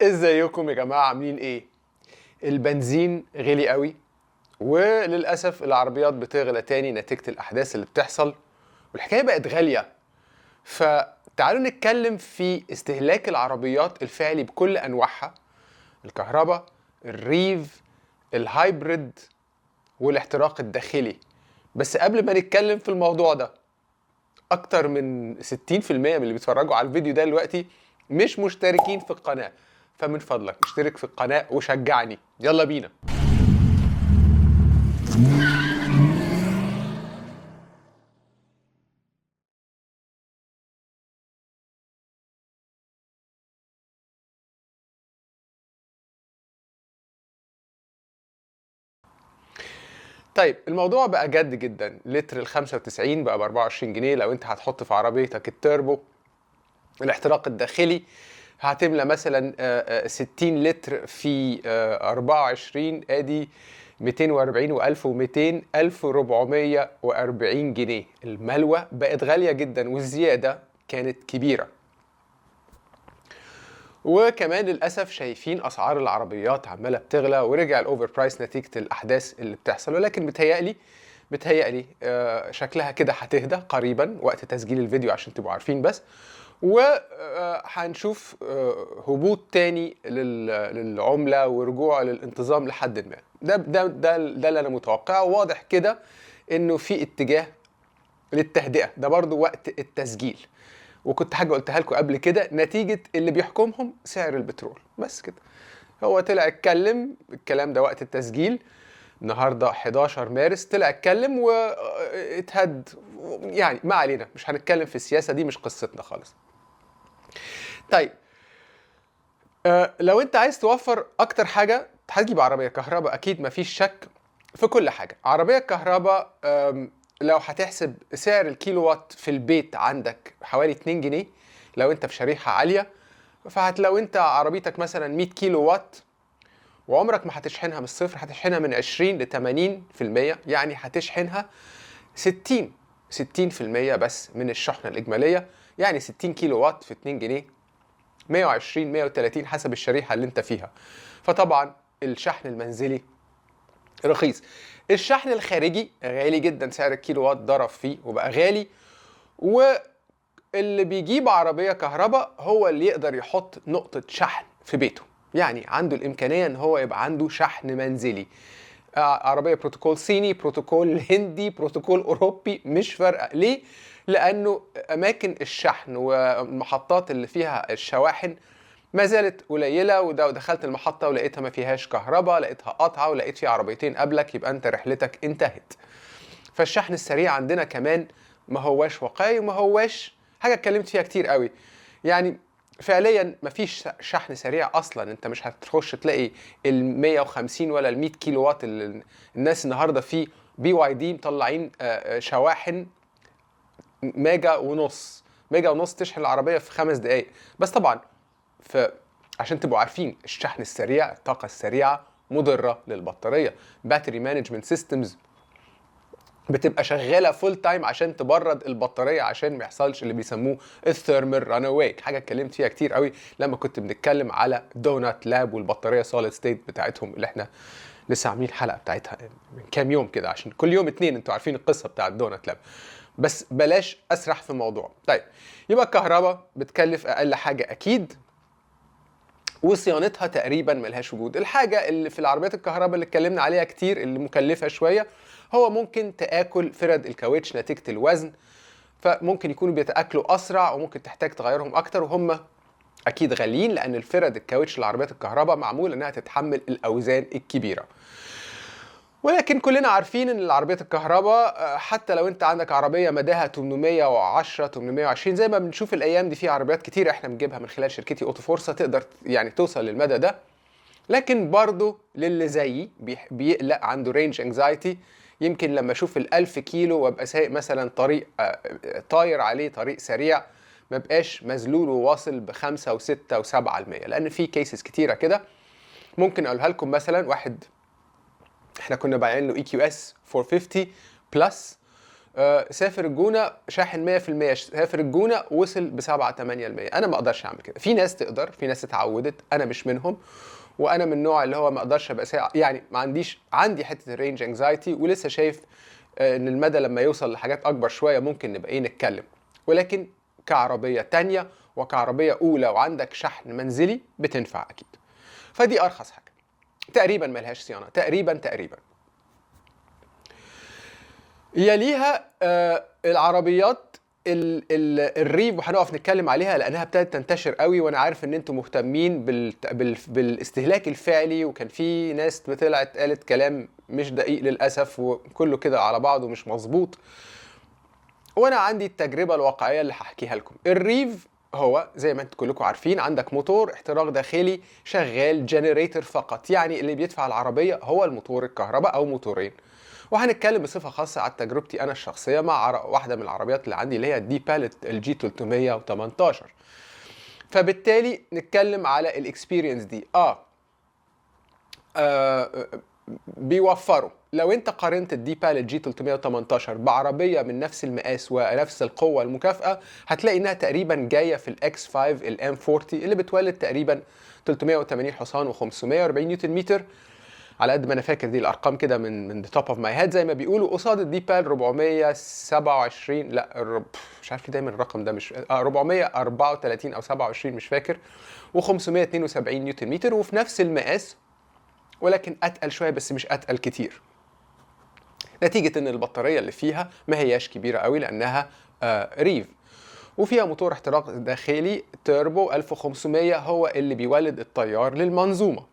ازيكم يا جماعه عاملين ايه البنزين غلي قوي وللاسف العربيات بتغلى تاني نتيجه الاحداث اللي بتحصل والحكايه بقت غاليه فتعالوا نتكلم في استهلاك العربيات الفعلي بكل انواعها الكهرباء الريف الهايبريد والاحتراق الداخلي بس قبل ما نتكلم في الموضوع ده اكتر من 60% من اللي بيتفرجوا على الفيديو ده دلوقتي مش مشتركين في القناه فمن فضلك اشترك في القناه وشجعني يلا بينا طيب الموضوع بقى جد جدا لتر ال 95 بقى ب 24 جنيه لو انت هتحط في عربيتك التربو الاحتراق الداخلي هتملى مثلا آه، آه، 60 لتر في آه، 24 ادي 240 و1200 1440 جنيه الملوى بقت غاليه جدا والزياده كانت كبيره وكمان للاسف شايفين اسعار العربيات عماله بتغلى ورجع الاوفر برايس نتيجه الاحداث اللي بتحصل ولكن بتهيألي بتهيألي آه، شكلها كده هتهدى قريبا وقت تسجيل الفيديو عشان تبقوا عارفين بس وهنشوف هبوط تاني لل- للعمله ورجوع للانتظام لحد ما ده ده ده, ده اللي انا متوقعه واضح كده انه في اتجاه للتهدئه ده برضو وقت التسجيل وكنت حاجه قلتها لكم قبل كده نتيجه اللي بيحكمهم سعر البترول بس كده هو طلع اتكلم الكلام ده وقت التسجيل النهارده 11 مارس طلع اتكلم واتهد يعني ما علينا مش هنتكلم في السياسه دي مش قصتنا خالص طيب آه، لو انت عايز توفر اكتر حاجه هتجيب عربيه كهرباء اكيد مفيش شك في كل حاجه عربيه كهرباء آم، لو هتحسب سعر الكيلو وات في البيت عندك حوالي 2 جنيه لو انت في شريحه عاليه فهت لو انت عربيتك مثلا 100 كيلو وات وعمرك ما هتشحنها من الصفر هتشحنها من 20 ل 80% يعني هتشحنها 60 60% بس من الشحنه الاجماليه يعني 60 كيلو وات في 2 جنيه 120 130 حسب الشريحه اللي انت فيها فطبعا الشحن المنزلي رخيص الشحن الخارجي غالي جدا سعر الكيلو وات ضرب فيه وبقى غالي واللي بيجيب عربية كهرباء هو اللي يقدر يحط نقطة شحن في بيته يعني عنده الإمكانية إن هو يبقى عنده شحن منزلي آه، عربية بروتوكول صيني بروتوكول هندي بروتوكول أوروبي مش فارقة ليه؟ لأنه أماكن الشحن والمحطات اللي فيها الشواحن ما زالت قليلة وده ودخلت المحطة ولقيتها ما فيهاش كهرباء لقيتها قاطعة ولقيت فيها عربيتين قبلك يبقى أنت رحلتك انتهت فالشحن السريع عندنا كمان ما هواش واقعي وما هواش حاجه اتكلمت فيها كتير قوي يعني فعليا ما فيش شحن سريع اصلا انت مش هتخش تلاقي ال 150 ولا ال 100 كيلو وات اللي الناس النهارده في بي واي دي مطلعين آه، آه، شواحن ميجا ونص ميجا ونص تشحن العربيه في خمس دقائق بس طبعا ف عشان تبقوا عارفين الشحن السريع الطاقه السريعه مضره للبطاريه باتري مانجمنت سيستمز بتبقى شغاله فول تايم عشان تبرد البطاريه عشان ما يحصلش اللي بيسموه الثيرمال ران اواي حاجه اتكلمت فيها كتير قوي لما كنت بنتكلم على دونات لاب والبطاريه سوليد ستيت بتاعتهم اللي احنا لسه عاملين الحلقه بتاعتها من كام يوم كده عشان كل يوم اتنين انتوا عارفين القصه بتاعت دونات لاب بس بلاش اسرح في الموضوع طيب يبقى الكهرباء بتكلف اقل حاجه اكيد وصيانتها تقريبا ملهاش وجود الحاجه اللي في العربيات الكهرباء اللي اتكلمنا عليها كتير اللي مكلفه شويه هو ممكن تاكل فرد الكاوتش نتيجه الوزن فممكن يكونوا بيتاكلوا اسرع وممكن تحتاج تغيرهم اكتر وهم اكيد غاليين لان الفرد الكاوتش العربيات الكهرباء معمول انها تتحمل الاوزان الكبيره ولكن كلنا عارفين ان العربيات الكهرباء آه، حتى لو انت عندك عربيه مداها 810 820 زي ما بنشوف الايام دي في عربيات كتير احنا بنجيبها من خلال شركتي اوتو فورسا تقدر يعني توصل للمدى ده لكن برضه للي زيي بيح- بيقلق عنده رينج انكزايتي يمكن لما اشوف ال1000 كيلو وابقى سايق مثلا طريق آه، آه، طاير عليه طريق سريع ما بقاش مذلول وواصل بخمسة وستة وسبعة المية لأن في كيسز كتيرة كده ممكن أقولها لكم مثلا واحد احنا كنا بايعين له اي كيو اس 450 بلس آه، سافر الجونه شاحن 100% سافر الجونه وصل ب 7 8% انا ما اقدرش اعمل كده في ناس تقدر في ناس اتعودت انا مش منهم وانا من النوع اللي هو ما اقدرش ابقى ساعة يعني ما عنديش عندي حته الرينج انكزايتي ولسه شايف آه، ان المدى لما يوصل لحاجات اكبر شويه ممكن نبقى ايه نتكلم ولكن كعربيه تانية وكعربيه اولى وعندك شحن منزلي بتنفع اكيد فدي ارخص حاجه تقريبا ملهاش صيانه تقريبا تقريبا يليها آه العربيات ال ال الريف وهنقف نتكلم عليها لانها ابتدت تنتشر قوي وانا عارف ان انتم مهتمين بال بال بالاستهلاك الفعلي وكان في ناس طلعت قالت كلام مش دقيق للاسف وكله كده على بعضه مش مظبوط وانا عندي التجربه الواقعيه اللي هحكيها لكم الريف هو زي ما انتم كلكم عارفين عندك موتور احتراق داخلي شغال جنريتور فقط يعني اللي بيدفع العربيه هو الموتور الكهرباء او موتورين وهنتكلم بصفه خاصه على تجربتي انا الشخصيه مع واحده من العربيات اللي عندي اللي هي الدي باليت الجي 318 فبالتالي نتكلم على الاكسبيرينس دي اه, آه بيوفروا لو انت قارنت الدي باليت جي 318 بعربيه من نفس المقاس ونفس القوه المكافاه هتلاقي انها تقريبا جايه في الاكس 5 الام 40 اللي بتولد تقريبا 380 حصان و540 نيوتن متر على قد ما انا فاكر دي الارقام كده من من ذا توب اوف ماي هيد زي ما بيقولوا قصاد الدي بال 427 لا مش عارف دايما الرقم ده مش آه 434 او 27 مش فاكر و572 نيوتن متر وفي نفس المقاس ولكن اتقل شويه بس مش اتقل كتير نتيجه ان البطاريه اللي فيها ما هياش كبيره قوي لانها آه ريف وفيها موتور احتراق داخلي توربو 1500 هو اللي بيولد التيار للمنظومه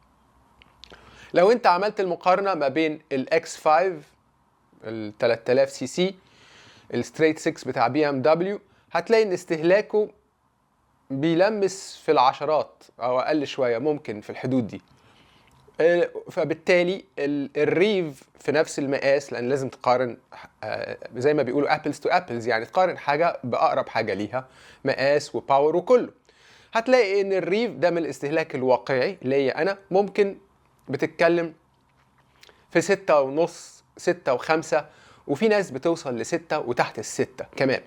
لو انت عملت المقارنه ما بين الاكس 5 ال 3000 سي سي الستريت 6 بتاع بي ام دبليو هتلاقي ان استهلاكه بيلمس في العشرات او اقل شويه ممكن في الحدود دي فبالتالي الريف في نفس المقاس لان لازم تقارن زي ما بيقولوا ابلز تو ابلز يعني تقارن حاجه باقرب حاجه ليها مقاس وباور وكله هتلاقي ان الريف ده من الاستهلاك الواقعي ليا انا ممكن بتتكلم في ستة ونص ستة وخمسة وفي ناس بتوصل لستة وتحت الستة كمان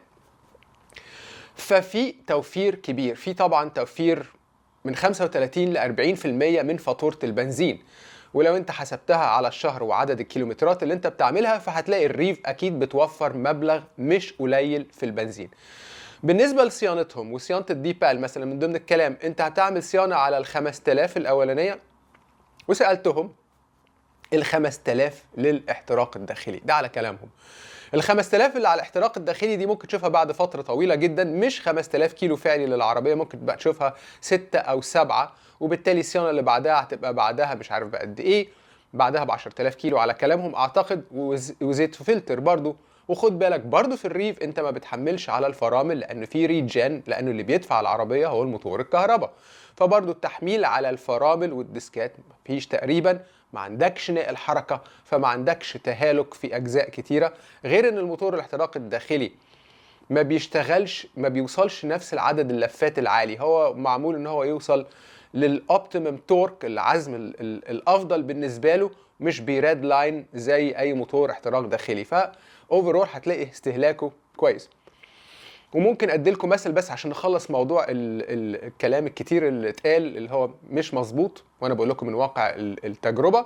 ففي توفير كبير في طبعا توفير من 35 ل 40% من فاتورة البنزين ولو انت حسبتها على الشهر وعدد الكيلومترات اللي انت بتعملها فهتلاقي الريف اكيد بتوفر مبلغ مش قليل في البنزين بالنسبة لصيانتهم وصيانة الدي بال مثلا من ضمن الكلام انت هتعمل صيانة على ال 5000 الاولانية وسالتهم ال 5000 للاحتراق الداخلي ده على كلامهم ال 5000 اللي على الاحتراق الداخلي دي ممكن تشوفها بعد فتره طويله جدا مش 5000 كيلو فعلي للعربيه ممكن تبقى تشوفها 6 او 7 وبالتالي الصيانه اللي بعدها هتبقى بعدها مش عارف بقد ايه بعدها ب 10000 كيلو على كلامهم اعتقد وزيت فلتر برضو وخد بالك برضو في الريف انت ما بتحملش على الفرامل لان في ريجن لانه اللي بيدفع العربيه هو الموتور الكهرباء فبرضو التحميل على الفرامل والديسكات مفيش تقريبا ما عندكش نقل حركة فما عندكش تهالك في أجزاء كتيرة غير أن الموتور الاحتراق الداخلي ما بيشتغلش ما بيوصلش نفس العدد اللفات العالي هو معمول ان هو يوصل للاوبتيمم تورك العزم ال ال الافضل بالنسبه له مش بيراد لاين زي اي موتور احتراق داخلي فاوفرول هتلاقي استهلاكه كويس وممكن ادي لكم مثل بس عشان نخلص موضوع ال ال الكلام الكتير اللي اتقال اللي هو مش مظبوط وانا بقول لكم من واقع التجربه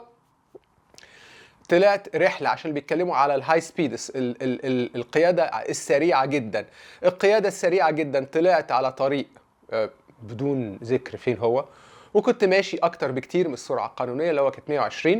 طلعت رحله عشان بيتكلموا على الهاي سبيد ال ال ال القياده السريعه جدا القياده السريعه جدا طلعت على طريق بدون ذكر فين هو وكنت ماشي اكتر بكتير من السرعه القانونيه اللي هو كانت 120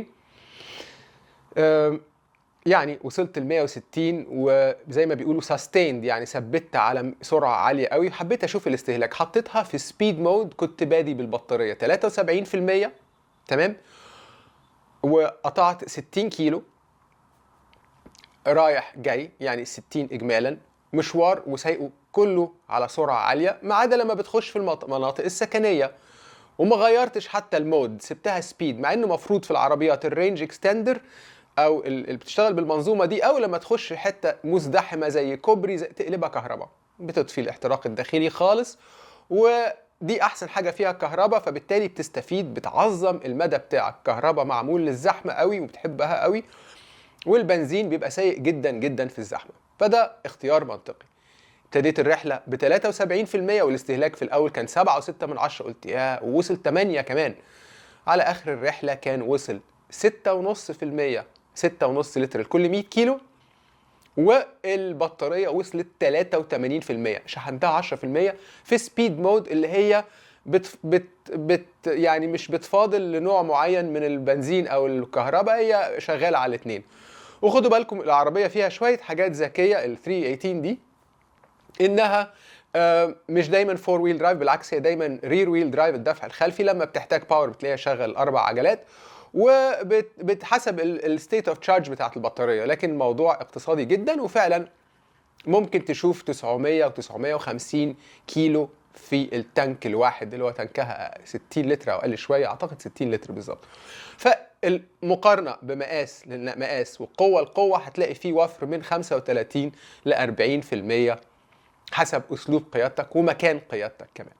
يعني وصلت ل 160 وزي ما بيقولوا ساستيند يعني ثبت على سرعه عاليه قوي حبيت اشوف الاستهلاك حطيتها في سبيد مود كنت بادي بالبطاريه 73% تمام وقطعت 60 كيلو رايح جاي يعني 60 اجمالا مشوار وسايقه كله على سرعه عاليه ما عدا لما بتخش في المناطق السكنيه وما غيرتش حتى المود سبتها سبيد مع انه مفروض في العربيات الرينج اكستندر او اللي بتشتغل بالمنظومه دي او لما تخش حته مزدحمه زي كوبري زي تقلبها كهرباء بتطفي الاحتراق الداخلي خالص ودي احسن حاجه فيها الكهرباء فبالتالي بتستفيد بتعظم المدى بتاعك كهرباء معمول للزحمه قوي وبتحبها قوي والبنزين بيبقى سيء جدا جدا في الزحمه فده اختيار منطقي ابتديت الرحله ب 73% والاستهلاك في الاول كان 7.6 من عشرة قلت يا ووصل 8 كمان على اخر الرحله كان وصل 6.5% 6.5 لتر لكل 100 كيلو والبطاريه وصلت 83% شحنتها 10% في سبيد مود اللي هي بت بت بت يعني مش بتفاضل لنوع معين من البنزين او الكهرباء هي شغاله على الاثنين وخدوا بالكم العربيه فيها شويه حاجات ذكيه ال 318 دي انها آه، مش دايما فور ويل درايف بالعكس هي دايما رير ويل درايف الدفع الخلفي لما بتحتاج باور بتلاقيها شغل اربع عجلات وبتحسب الستيت اوف تشارج بتاعت البطاريه لكن الموضوع اقتصادي جدا وفعلا ممكن تشوف 900 و950 كيلو في التانك الواحد اللي هو تانكها 60 لتر او اقل شويه اعتقد 60 لتر بالظبط فالمقارنه بمقاس مقاس وقوه لقوه هتلاقي فيه وفر من 35 ل 40% حسب اسلوب قيادتك ومكان قيادتك كمان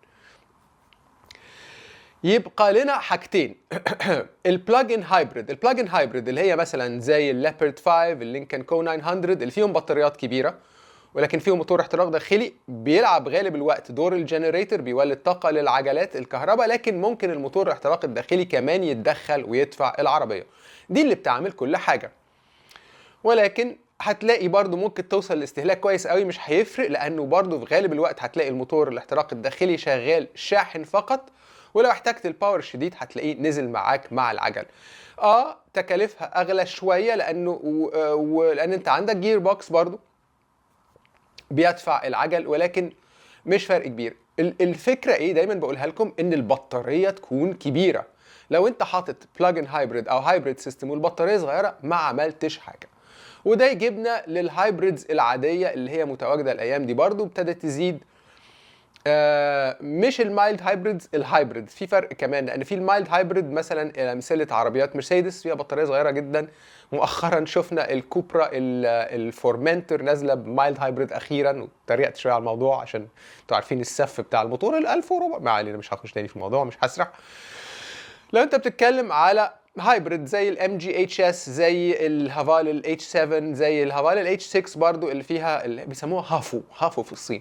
يبقى لنا حاجتين البلاج ان هايبريد البلاج ان هايبريد اللي هي مثلا زي الليبرد 5 اللينكن كو 900 اللي فيهم بطاريات كبيره ولكن فيهم موتور احتراق داخلي بيلعب غالب الوقت دور الجنريتور بيولد طاقه للعجلات الكهرباء لكن ممكن الموتور الاحتراق الداخلي كمان يتدخل ويدفع العربيه دي اللي بتعمل كل حاجه ولكن هتلاقي برضو ممكن توصل لاستهلاك كويس قوي مش هيفرق لانه برضو في غالب الوقت هتلاقي الموتور الاحتراق الداخلي شغال شاحن فقط ولو احتجت الباور الشديد هتلاقيه نزل معاك مع العجل اه تكاليفها اغلى شويه لانه ولان انت عندك جير بوكس برضو بيدفع العجل ولكن مش فرق كبير الفكره ايه دايما بقولها لكم ان البطاريه تكون كبيره لو انت حاطط بلاج ان هايبريد او هايبريد سيستم والبطاريه صغيره ما عملتش حاجه وده يجيبنا للهايبريدز العاديه اللي هي متواجده الايام دي برضو ابتدت تزيد آه مش المايلد هايبريدز الهايبريدز في فرق كمان لان في المايلد هايبريد مثلا امثله عربيات مرسيدس فيها بطاريه صغيره جدا مؤخرا شفنا الكوبرا الفورمنتر نازله بمايلد هايبريد اخيرا وتريقت شويه على الموضوع عشان انتوا عارفين السف بتاع الموتور ال 1000 وربع ما علينا مش هخش تاني في الموضوع مش هسرح لو انت بتتكلم على هايبريد زي الام جي اتش اس زي الهافال الاتش 7 زي الهافال الاتش 6 برضو اللي فيها اللي بيسموها هافو هافو في الصين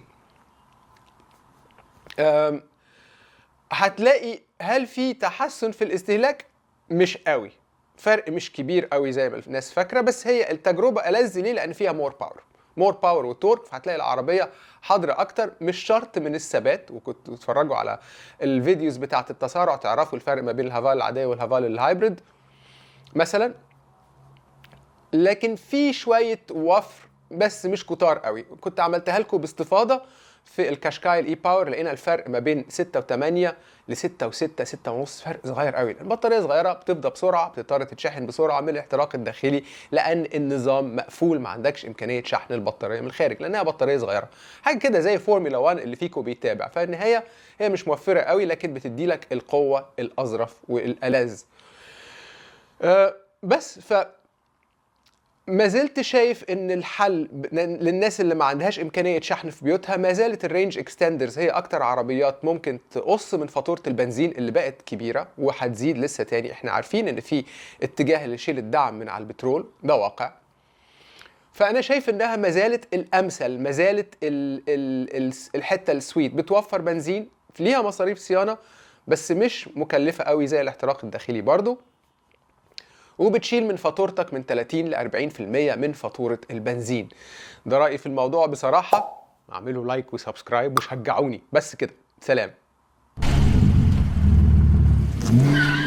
هتلاقي هل في تحسن في الاستهلاك مش قوي فرق مش كبير قوي زي ما الناس فاكره بس هي التجربه ألذ ليه لان فيها مور باور مور باور وتورك فهتلاقي العربيه حاضره اكتر مش شرط من الثبات وكنت تتفرجوا على الفيديوز بتاعه التسارع تعرفوا الفرق ما بين الهافال العاديه والهافال الهايبريد مثلا لكن في شويه وفر بس مش كتار قوي كنت عملتها لكم باستفاضه في الكاشكاي الاي باور لقينا الفرق ما بين 6 و8 ل 6 و6 6 ونص فرق صغير قوي البطاريه صغيره بتفضى بسرعه بتضطر تتشحن بسرعه من الاحتراق الداخلي لان النظام مقفول ما عندكش امكانيه شحن البطاريه من الخارج لانها بطاريه صغيره حاجه كده زي فورمولا 1 اللي فيكو بيتابع فالنهايه هي مش موفره قوي لكن بتدي لك القوه الاظرف والالذ أه بس ف ما زلت شايف ان الحل للناس اللي ما عندهاش امكانيه شحن في بيوتها ما زالت الرينج اكستندرز هي اكتر عربيات ممكن تقص من فاتوره البنزين اللي بقت كبيره وهتزيد لسه تاني احنا عارفين ان في اتجاه لشيل الدعم من على البترول ده واقع فانا شايف انها ما زالت الامثل ما زالت ال ال الحته السويت بتوفر بنزين ليها مصاريف صيانه بس مش مكلفه قوي زي الاحتراق الداخلي برضو وبتشيل من فاتورتك من 30 ل 40% من فاتورة البنزين ده رأيي في الموضوع بصراحة اعملوا لايك وسبسكرايب وشجعوني بس كده سلام